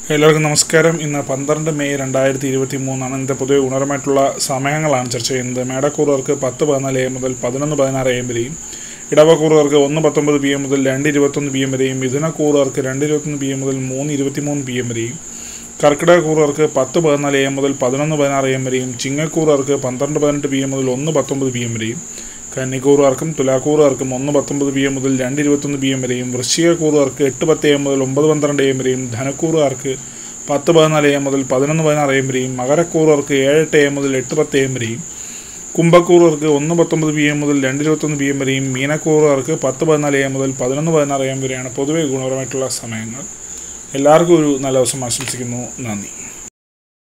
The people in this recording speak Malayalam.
എല്ലാവർക്കും നമസ്കാരം ഇന്ന് പന്ത്രണ്ട് മെയ് രണ്ടായിരത്തി ഇരുപത്തി മൂന്നാണ് ഇന്നത്തെ പൊതുവെ ഗുണപരമായിട്ടുള്ള സമയങ്ങളാണ് ചർച്ച ചെയ്യുന്നത് മേടക്കൂറുകാർക്ക് പത്ത് പതിനാല് എം മുതൽ പതിനൊന്ന് പതിനാറ് എം വരെയും ഇടവക്കൂറുകാർക്ക് ഒന്ന് പത്തൊമ്പത് പി എം മുതൽ രണ്ട് ഇരുപത്തൊന്ന് പി എം വരെയും മിഥുനക്കൂറുകാർക്ക് രണ്ട് ഇരുപത്തൊന്ന് പി എം മുതൽ മൂന്ന് ഇരുപത്തിമൂന്ന് പി എം വരെയും കർക്കിടകക്കൂറുകാർക്ക് പത്ത് പതിനാല് എം മുതൽ പതിനൊന്ന് പതിനാറ് എം വരെയും ചിങ്ങക്കൂറുകാർക്ക് പന്ത്രണ്ട് പതിനെട്ട് പി എം മുതൽ ഒന്ന് പത്തൊമ്പത് പി എം വരെയും കന്നിക്കൂറുകാർക്കും തുലാക്കൂറുകാർക്കും ഒന്ന് പത്തൊമ്പത് പി എം മുതൽ രണ്ട് ഇരുപത്തൊന്ന് പി എം വരെയും വൃശ്ചികക്കൂറുകാർക്ക് എട്ട് പത്ത് എം മുതൽ ഒമ്പത് പന്ത്രണ്ട് എം വരെയും ധനക്കൂറുകാർക്ക് പത്ത് പതിനാല് എം മുതൽ പതിനൊന്ന് പതിനാറ് എം വരെയും മകരക്കൂറുകാർക്ക് ഏഴ് എട്ട് എം മുതൽ എട്ട് പത്ത് എം വരെയും കുംഭക്കൂറുകാർക്ക് ഒന്ന് പത്തൊമ്പത് പി എം മുതൽ രണ്ട് ഇരുപത്തൊന്ന് പി എം വരെയും മീനക്കൂറുകാർക്ക് പത്ത് പതിനാല് എം മുതൽ പതിനൊന്ന് പതിനാറ് എം വരെയാണ് പൊതുവെ ഗുണപരമായിട്ടുള്ള സമയങ്ങൾ എല്ലാവർക്കും ഒരു നല്ല ദിവസം ആശംസിക്കുന്നു നന്ദി